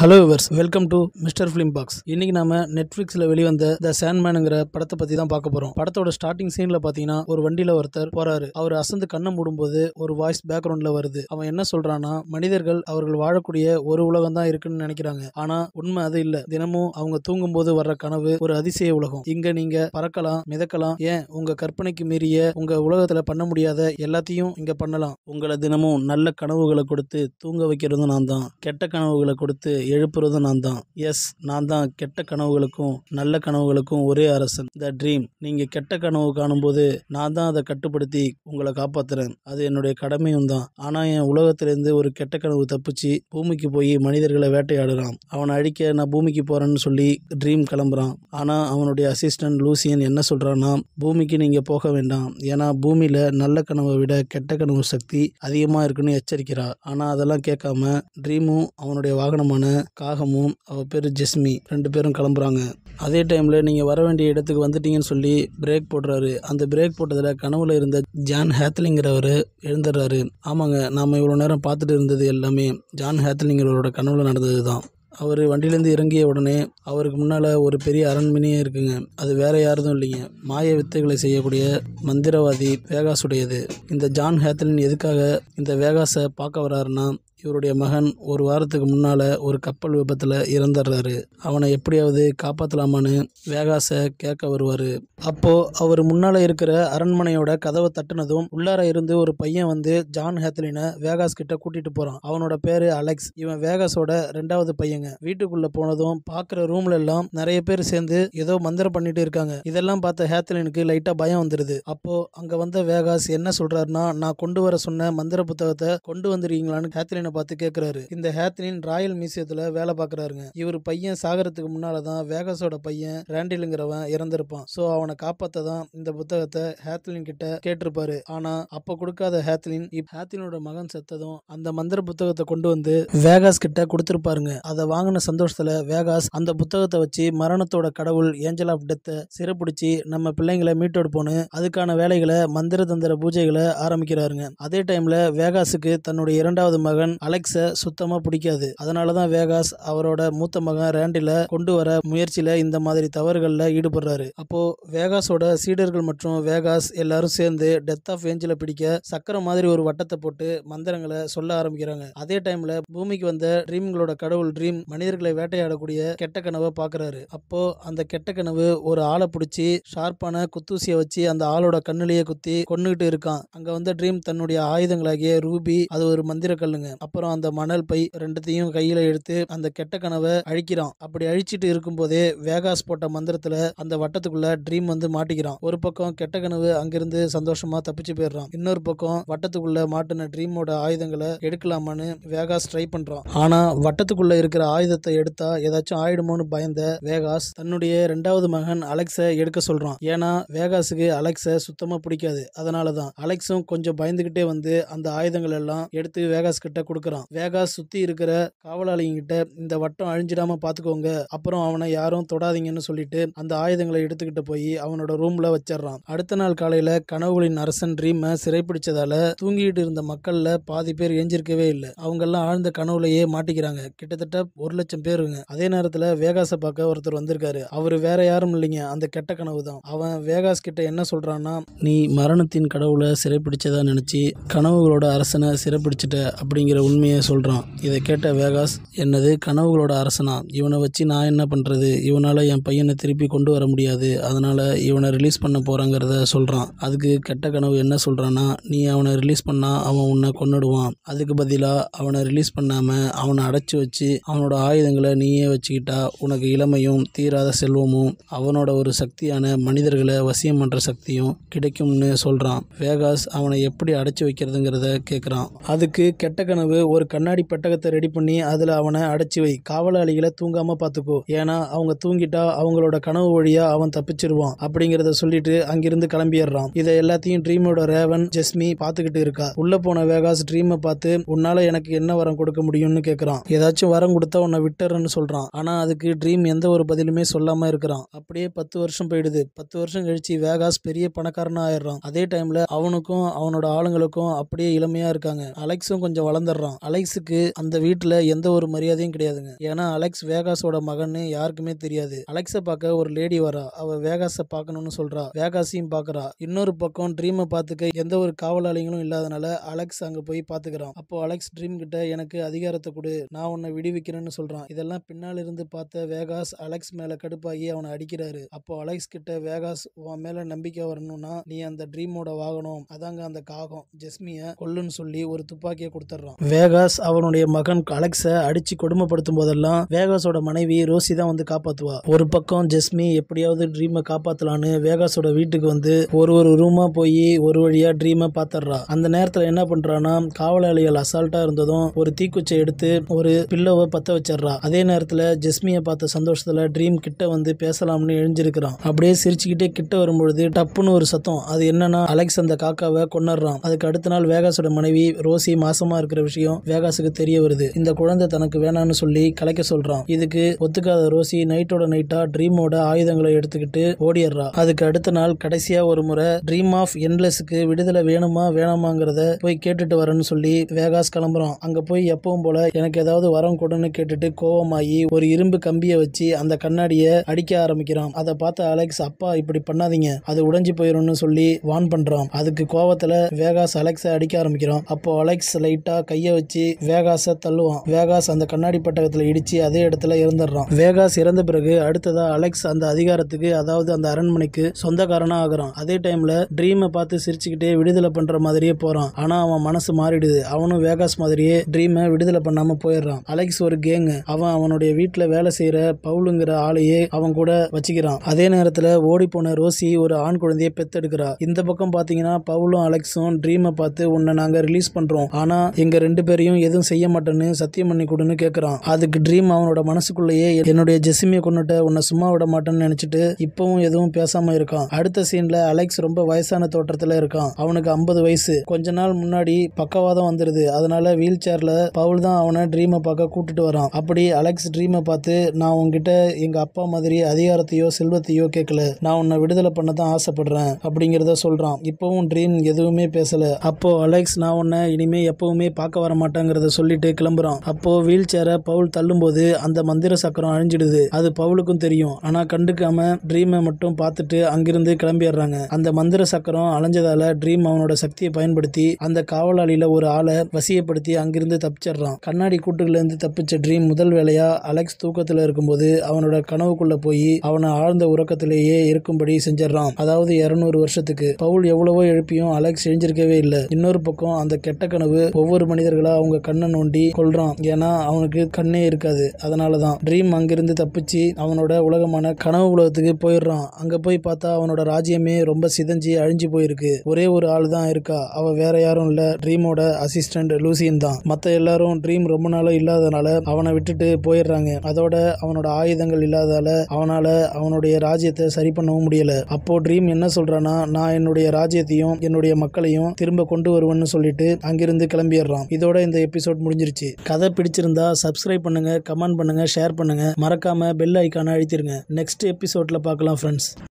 hello viewers welcome to mister film box இன்னைக்கு நாம நெட்ஃபிளிக்ஸ்ல வெளிவந்த த சாண்ட்மேனுங்கிற படத்தை பத்தி தான் பார்க்க போறோம் படத்தோட ஸ்டார்டிங் சீன்ல பாத்தீங்கன்னா ஒரு வண்டியில ஒருத்தர் போறாரு அவர் அசந்து கண்ணை மூடும்போது ஒரு வாய்ஸ் பேக்ரவுண்ட்ல வருது அவன் என்ன சொல்றான்னா மனிதர்கள் அவர்கள் வாழக்கூடிய ஒரு உலகம் தான் இருக்குன்னு நினைக்கிறாங்க ஆனா உண்மை அது இல்ல தினமும் அவங்க தூங்கும் போது வர்ற கனவு ஒரு அதிசய உலகம் இங்க நீங்க பறக்கலாம் மிதக்கலாம் ஏன் உங்க கற்பனைக்கு மீறிய உங்க உலகத்துல பண்ண முடியாத எல்லாத்தையும் இங்க பண்ணலாம் உங்களை தினமும் நல்ல கனவுகளை கொடுத்து தூங்க வைக்கிறதும் நான் தான் கெட்ட கனவுகளை கொடுத்து எழுப்புறதும் நான் தான் எஸ் நான் தான் கெட்ட கனவுகளுக்கும் நல்ல கனவுகளுக்கும் ஒரே அரசன் த ட்ரீம் நீங்க கெட்ட கனவு காணும்போது நான் தான் அதை கட்டுப்படுத்தி உங்களை காப்பாத்துறேன் அது என்னுடைய கடமையும் தான் ஆனா என் உலகத்திலிருந்து ஒரு கெட்ட கனவு தப்பிச்சு பூமிக்கு போய் மனிதர்களை வேட்டையாடுறான் அவனை அழிக்க நான் பூமிக்கு போறேன்னு சொல்லி ட்ரீம் கிளம்புறான் ஆனா அவனுடைய அசிஸ்டன்ட் லூசியன் என்ன சொல்றான்னா பூமிக்கு நீங்க போக வேண்டாம் ஏன்னா பூமியில நல்ல கனவை விட கெட்ட கனவு சக்தி அதிகமா இருக்குன்னு எச்சரிக்கிறா ஆனா அதெல்லாம் கேட்காம ட்ரீமும் அவனுடைய வாகனமான காகமும் அவ பேரு ஜெஸ்மி ரெண்டு பேரும் கிளம்புறாங்க அதே டைம்ல நீங்க வர வேண்டிய இடத்துக்கு வந்துட்டீங்கன்னு சொல்லி பிரேக் போடுறாரு அந்த பிரேக் போட்டதுல கனவுல இருந்த ஜான் ஹேத்லிங்கிறவர் எழுந்துடுறாரு ஆமாங்க நாம இவ்வளவு நேரம் பார்த்துட்டு இருந்தது எல்லாமே ஜான் ஹேத்லிங்கிறவரோட கனவுல நடந்தது தான் அவர் வண்டியிலேருந்து இறங்கிய உடனே அவருக்கு முன்னால் ஒரு பெரிய அரண்மனையே இருக்குங்க அது வேற யாரும் இல்லைங்க மாய வித்தைகளை செய்யக்கூடிய மந்திரவாதி வேகாஸுடையது இந்த ஜான் ஹேத்தலின் எதுக்காக இந்த வேகாஸை பார்க்க வராருன்னா இவருடைய மகன் ஒரு வாரத்துக்கு முன்னால் ஒரு கப்பல் விபத்தில் இறந்துடுறாரு அவனை எப்படியாவது காப்பாற்றலாமான்னு வேகாஸை கேட்க வருவார் அப்போது அவர் முன்னால் இருக்கிற அரண்மனையோட கதவை தட்டுனதும் உள்ளார இருந்து ஒரு பையன் வந்து ஜான் ஹேத்லினை வேகாஸ் கிட்ட கூட்டிட்டு போகிறான் அவனோட பேர் அலெக்ஸ் இவன் வேகாஸோட ரெண்டாவது பையங்க வீட்டுக்குள்ளே போனதும் பார்க்குற ரூம்ல எல்லாம் நிறைய பேர் சேர்ந்து ஏதோ மந்திரம் பண்ணிட்டு இருக்காங்க இதெல்லாம் பார்த்த ஹேத்லினுக்கு லைட்டாக பயம் வந்துடுது அப்போ அங்கே வந்த வேகாஸ் என்ன சொல்றாருன்னா நான் கொண்டு வர சொன்ன மந்திர புத்தகத்தை கொண்டு வந்துருக்கீங்களான்னு ஹேத்லினை பார்த்து கேட்குறாரு இந்த ஹேத்லின் ராயல் மியூசியத்தில் வேலை பார்க்குறாருங்க இவர் பையன் சாகரத்துக்கு முன்னால தான் வேகாஸோட பையன் ரேண்டிலுங்கிறவன் இறந்திருப்பான் ஸோ அவனை காப்பாற்ற தான் இந்த புத்தகத்தை ஹேத்லின் கிட்ட கேட்டிருப்பாரு ஆனா அப்ப கொடுக்காத ஹேத்லின் இப்ப ஹேத்லினோட மகன் செத்ததும் அந்த மந்திர புத்தகத்தை கொண்டு வந்து வேகாஸ் கிட்ட கொடுத்திருப்பாருங்க அதை வாங்கின சந்தோஷத்துல வேகாஸ் அந்த புத்தகத்தை வச்சு மரணத்தோட கடவுள் ஏஞ்சல் ஆஃப் டெத்தை சிறைப்பிடிச்சு நம்ம பிள்ளைங்களை மீட்டெடுப்போன்னு அதுக்கான வேலைகளை மந்திர தந்திர பூஜைகளை ஆரம்பிக்கிறாருங்க அதே டைம்ல வேகாஸுக்கு தன்னுடைய இரண்டாவது மகன் அலெக்ஸ சுத்தமா பிடிக்காது அதனாலதான் வேகாஸ் அவரோட மூத்த மகன் ரேண்டில கொண்டு வர முயற்சியில இந்த மாதிரி தவறுகள்ல ஈடுபடுறாரு அப்போ வேகாஸோட சீடர்கள் மற்றும் வேகாஸ் எல்லாரும் சேர்ந்து டெத் ஆஃப் ஏஞ்சல பிடிக்க சக்கரம் மாதிரி ஒரு வட்டத்தை போட்டு மந்திரங்களை சொல்ல ஆரம்பிக்கிறாங்க அதே டைம்ல பூமிக்கு வந்த ட்ரீம்களோட கடவுள் ட்ரீம் மனிதர்களை வேட்டையாடக்கூடிய கெட்ட கனவை பாக்குறாரு அப்போ அந்த கெட்ட கனவு ஒரு ஆளை பிடிச்சி ஷார்ப்பான குத்தூசியை வச்சு அந்த ஆளோட கண்ணிலேயே குத்தி கொன்னுகிட்டு இருக்கான் அங்க வந்த ட்ரீம் தன்னுடைய ஆயுதங்களாகிய ரூபி அது ஒரு மந்திர கல்லுங்க அப்புறம் அந்த மணல் பை ரெண்டுத்தையும் கையில எடுத்து அந்த கெட்ட கனவை அழிக்கிறான் அப்படி அழிச்சிட்டு இருக்கும்போதே வேகாஸ் போட்ட மந்திரத்துல அந்த வட்டத்துக்குள்ள ட்ரீம் வந்து மாட்டிக்கிறான் ஒரு பக்கம் கெட்ட கனவு அங்கிருந்து சந்தோஷமா தப்பிச்சு போயிடுறான் இன்னொரு பக்கம் வட்டத்துக்குள்ள மாட்டின ட்ரீமோட ஆயுதங்களை எடுக்கலாமான்னு வேகாஸ் ட்ரை பண்றான் ஆனா வட்டத்துக்குள்ள இருக்கிற ஆயுதத்தை எடுத்தா ஏதாச்சும் ஆயிடுமோன்னு பயந்த வேகாஸ் தன்னுடைய ரெண்டாவது மகன் அலெக்ஸை எடுக்க சொல்றான் ஏன்னா வேகாஸுக்கு அலெக்ஸை சுத்தமா பிடிக்காது அதனாலதான் அலெக்ஸும் கொஞ்சம் பயந்துகிட்டே வந்து அந்த ஆயுதங்கள் எல்லாம் எடுத்து வேகாஸ் கிட்ட கொடுக்கறான் வேகாஸ் சுத்தி இருக்கிற காவலாளிங்க கிட்ட இந்த வட்டம் அழிஞ்சிடாம பாத்துக்கோங்க அப்புறம் அவனை யாரும் தொடாதீங்கன்னு சொல்லிட்டு அந்த ஆயுதங்களை எடுத்துக்கிட்டு போய் அவனோட ரூம்ல வச்சிடறான் அடுத்த நாள் காலையில கனவுகளின் அரசன் ட்ரீம சிறைப்பிடிச்சதால தூங்கிட்டு இருந்த மக்கள்ல பாதி பேர் எஞ்சிருக்கவே இல்லை அவங்க எல்லாம் ஆழ்ந்த கனவுலயே மாட்டிக்கிறாங்க கிட்டத்தட்ட ஒரு லட்சம் பேருங்க அதே நேரத்துல வேகாஸை பார்க்க ஒருத்தர் வந்திருக்காரு அவரு வேற யாரும் இல்லைங்க அந்த கெட்ட கனவு தான் அவன் வேகாஸ் கிட்ட என்ன சொல்றான்னா நீ மரணத்தின் கடவுளை சிறைப்பிடிச்சதா நினைச்சு கனவுகளோட அரசனை சிறைப்பிடிச்சிட்ட அப்படிங்கிற உண்மையை சொல்றான் இதை கேட்ட வேகாஸ் என்னது கனவுகளோட அரசனா இவனை வச்சு நான் என்ன பண்றது இவனால என் பையனை திருப்பி கொண்டு வர முடியாது அதனால இவனை ரிலீஸ் பண்ண போறாங்கிறத சொல்றான் அதுக்கு கெட்ட கனவு என்ன சொல்றான்னா நீ அவனை ரிலீஸ் பண்ணா அவன் உன்னை கொன்னுடுவான் அதுக்கு பதிலா அவனை ரிலீஸ் பண்ணாம அவனை அடைச்சு வச்சு அவனோட ஆயுதங்களை நீயே வச்சுக்கிட்டா உனக்கு இளமையும் தீராத செல்வமும் அவனோட ஒரு சக்தியான மனிதர்களை வசியம் பண்ற சக்தியும் கிடைக்கும்னு சொல்றான் வேகாஸ் அவனை எப்படி அடைச்சு வைக்கிறதுங்கிறத கேட்குறான் அதுக்கு கெட்ட கனவு ஒரு கண்ணாடி பெட்டகத்தை ரெடி பண்ணி அதுல அவனை அடைச்சு வை காவலாளிகளை தூங்காம பாத்துக்கோ ஏன்னா அவங்க தூங்கிட்டா அவங்களோட கனவு வழியா அவன் தப்பிச்சிருவான் அப்படிங்கறத சொல்லிட்டு அங்கிருந்து கிளம்பிடுறான் இதை எல்லாத்தையும் ட்ரீமோட ரேவன் ஜெஸ்மி பாத்துக்கிட்டு இருக்கா உள்ள போன வேகாஸ் ட்ரீமை பார்த்து உன்னால எனக்கு என்ன வரம் கொடுக்க முடியும்னு கேக்குறான் ஏதாச்சும் வரம் கொடுத்தா உன்னை விட்டுறேன்னு சொல்றான் ஆனா அதுக்கு ட்ரீம் எந்த ஒரு பதிலுமே சொல்லாம இருக்கிறான் அப்படியே பத்து வருஷம் போயிடுது பத்து வருஷம் கழிச்சு வேகாஸ் பெரிய பணக்காரனா ஆயிடுறான் அதே டைம்ல அவனுக்கும் அவனோட ஆளுங்களுக்கும் அப்படியே இளமையா இருக்காங்க அலெக்ஸும் கொஞ்சம் வளர்ந்துடுறான் சொல்றான் அலெக்ஸுக்கு அந்த வீட்டுல எந்த ஒரு மரியாதையும் கிடையாதுங்க ஏன்னா அலெக்ஸ் வேகாஸோட மகன்னு யாருக்குமே தெரியாது அலெக்ஸை பார்க்க ஒரு லேடி வரா அவ வேகாஸை பார்க்கணும்னு சொல்றா வேகாஸையும் பார்க்கறா இன்னொரு பக்கம் ட்ரீமை பார்த்துக்க எந்த ஒரு காவலாளிகளும் இல்லாதனால அலெக்ஸ் அங்க போய் பார்த்துக்கிறான் அப்போ அலெக்ஸ் ட்ரீம் கிட்ட எனக்கு அதிகாரத்தை கொடு நான் உன்னை விடுவிக்கிறேன்னு சொல்றான் இதெல்லாம் பின்னால் இருந்து பார்த்த வேகாஸ் அலெக்ஸ் மேல கடுப்பாகி அவனை அடிக்கிறாரு அப்போ அலெக்ஸ் கிட்ட வேகாஸ் உன் மேல நம்பிக்கை வரணும்னா நீ அந்த ட்ரீமோட வாகனம் அதாங்க அந்த காகம் ஜெஸ்மிய கொல்லுன்னு சொல்லி ஒரு துப்பாக்கியை கொடுத்துட்றான் வேகாஸ் அவனுடைய மகன் அலெக்ஸை அடிச்சு கொடுமைப்படுத்தும் போதெல்லாம் வேகாஸோட மனைவி ரோசி தான் வந்து காப்பாத்துவா ஒரு பக்கம் ஜெஸ்மி எப்படியாவது ட்ரீமை காப்பாத்தலான்னு வேகாஸோட வீட்டுக்கு வந்து ஒரு ஒரு ரூமா போய் ஒரு வழியா ட்ரீமை பாத்துறா அந்த நேரத்துல என்ன பண்றான்னா காவலாளிகள் அசால்ட்டா இருந்ததும் ஒரு தீக்குச்சை எடுத்து ஒரு பில்லோவை பத்த வச்சிடுறா அதே நேரத்துல ஜெஸ்மியை பார்த்த சந்தோஷத்துல ட்ரீம் கிட்ட வந்து பேசலாம்னு எழுஞ்சிருக்கிறான் அப்படியே சிரிச்சுக்கிட்டே கிட்ட வரும்பொழுது டப்புன்னு ஒரு சத்தம் அது என்னன்னா அலெக்ஸ் அந்த காக்காவை கொண்டுறான் அதுக்கு அடுத்த நாள் வேகாஸோட மனைவி ரோசி மாசமா இருக்கிற விஷயம் வேகாஸுக்கு தெரிய வருது இந்த குழந்தை தனக்கு வேணாம்னு சொல்லி கலைக்க சொல்றான் இதுக்கு ஒத்துக்காத ரோசி நைட்டோட நைட்டா ட்ரீமோட ஆயுதங்களை எடுத்துக்கிட்டு ஓடிடுறா அதுக்கு அடுத்த நாள் கடைசியா ஒரு முறை ட்ரீம் ஆஃப் என்லெஸ்க்கு விடுதலை வேணுமா வேணாமாங்கிறத போய் கேட்டுட்டு வரேன்னு சொல்லி வேகாஸ் கிளம்புறான் அங்க போய் எப்பவும் போல எனக்கு ஏதாவது வரம் கொடுன்னு கேட்டுட்டு கோவமாயி ஒரு இரும்பு கம்பியை வச்சு அந்த கண்ணாடியை அடிக்க ஆரம்பிக்கிறான் அதை பார்த்த அலெக்ஸ் அப்பா இப்படி பண்ணாதீங்க அது உடைஞ்சு போயிரும்னு சொல்லி வான் பண்றான் அதுக்கு கோவத்துல வேகாஸ் அலெக்ஸை அடிக்க ஆரம்பிக்கிறான் அப்போ அலெக்ஸ் லைட்டா கைய வச்சு வேகாஸை தள்ளுவான் வேகாஸ் அந்த கண்ணாடி பட்டகத்துல இடிச்சு அதே இடத்துல இறந்துடுறான் வேகாஸ் இறந்த பிறகு அடுத்ததா அலெக்ஸ் அந்த அதிகாரத்துக்கு அதாவது அந்த அரண்மனைக்கு சொந்தக்காரனா ஆகுறான் அதே டைம்ல ட்ரீமை பார்த்து சிரிச்சுக்கிட்டே விடுதலை பண்ற மாதிரியே போறான் ஆனா அவன் மனசு மாறிடுது அவனும் வேகாஸ் மாதிரியே ட்ரீமை விடுதலை பண்ணாம போயிடுறான் அலெக்ஸ் ஒரு கேங்கு அவன் அவனுடைய வீட்டுல வேலை செய்யற பவுலுங்கிற ஆளையே அவன் கூட வச்சுக்கிறான் அதே நேரத்துல ஓடி போன ரோசி ஒரு ஆண் குழந்தையை பெத்தெடுக்கிறா இந்த பக்கம் பாத்தீங்கன்னா பவுலும் அலெக்ஸும் ட்ரீமை பார்த்து உன்னை நாங்க ரிலீஸ் பண்றோம் ஆனா எங்க ரெண்டு பேரையும் எதுவும் செய்ய மாட்டேன்னு சத்தியம் பண்ணி கொடுன்னு கேக்குறான் அதுக்கு ட்ரீம் அவனோட மனசுக்குள்ளேயே என்னுடைய ஜெசிமியை கொண்டுட்ட உன்னை சும்மா விட மாட்டேன்னு நினைச்சிட்டு இப்பவும் எதுவும் பேசாம இருக்கான் அடுத்த சீன்ல அலெக்ஸ் ரொம்ப வயசான தோற்றத்துல இருக்கான் அவனுக்கு ஐம்பது வயசு கொஞ்ச நாள் முன்னாடி பக்கவாதம் வந்துருது அதனால வீல் சேர்ல பவுல் தான் அவனை ட்ரீமை பார்க்க கூட்டிட்டு வரான் அப்படி அலெக்ஸ் ட்ரீமை பார்த்து நான் உன்கிட்ட எங்க அப்பா மாதிரி அதிகாரத்தையோ செல்வத்தையோ கேட்கல நான் உன்னை விடுதலை பண்ண தான் ஆசைப்படுறேன் அப்படிங்கிறத சொல்றான் இப்பவும் ட்ரீம் எதுவுமே பேசல அப்போ அலெக்ஸ் நான் உன்னை இனிமே எப்பவுமே பார்க்க வர மாட்டேங்கிறத சொல்லிட்டு கிளம்புறான் அப்போ வீல் சேரை பவுல் தள்ளும்போது அந்த மந்திர சக்கரம் அழிஞ்சிடுது அது பவுலுக்கும் தெரியும் ஆனா கண்டுக்காம ட்ரீமை மட்டும் பார்த்துட்டு அங்கிருந்து கிளம்பிடுறாங்க அந்த மந்திர சக்கரம் அலைஞ்சதால ட்ரீம் அவனோட சக்தியை பயன்படுத்தி அந்த காவலாளியில ஒரு ஆளை வசியப்படுத்தி அங்கிருந்து தப்பிச்சிடுறான் கண்ணாடி கூட்டுக்குள்ள இருந்து தப்பிச்ச ட்ரீம் முதல் வேலையா அலெக்ஸ் தூக்கத்துல இருக்கும்போது அவனோட கனவுக்குள்ள போய் அவனை ஆழ்ந்த உறக்கத்திலேயே இருக்கும்படி செஞ்சிடறான் அதாவது இருநூறு வருஷத்துக்கு பவுல் எவ்வளவோ எழுப்பியும் அலெக்ஸ் எழுந்திருக்கவே இல்லை இன்னொரு பக்கம் அந்த கெட்ட கனவு ஒவ்வொரு மனிதர்களா அவங்க கண்ணை நோண்டி கொள்றான் ஏன்னா அவனுக்கு கண்ணே இருக்காது அதனாலதான் ட்ரீம் அங்கிருந்து தப்பிச்சு அவனோட உலகமான கனவு உலகத்துக்கு போயிடுறான் அங்க போய் பார்த்தா அவனோட ராஜ்யமே ரொம்ப சிதைஞ்சு அழிஞ்சு போயிருக்கு ஒரே ஒரு ஆள் தான் இருக்கா அவ வேற யாரும் இல்ல ட்ரீமோட அசிஸ்டன்ட் லூசியன் தான் மத்த எல்லாரும் ட்ரீம் ரொம்ப நாளா இல்லாதனால அவனை விட்டுட்டு போயிடுறாங்க அதோட அவனோட ஆயுதங்கள் இல்லாதால அவனால அவனுடைய ராஜ்யத்தை சரி பண்ணவும் முடியல அப்போ ட்ரீம் என்ன சொல்றானா நான் என்னுடைய ராஜ்யத்தையும் என்னுடைய மக்களையும் திரும்ப கொண்டு வருவேன்னு சொல்லிட்டு அங்கிருந்து கிளம்பிடுறான் இதோட இந்த எபிசோட் முடிஞ்சிருச்சு கதை பிடிச்சிருந்தா சப்ஸ்கிரைப் பண்ணுங்க கமெண்ட் பண்ணுங்க ஷேர் பண்ணுங்க மறக்காம பெல் ஐக்கானை அழுத்திருங்க நெக்ஸ்ட் எபிசோட்ல பார்க்கலாம் ஃப்ரெண்ட்ஸ்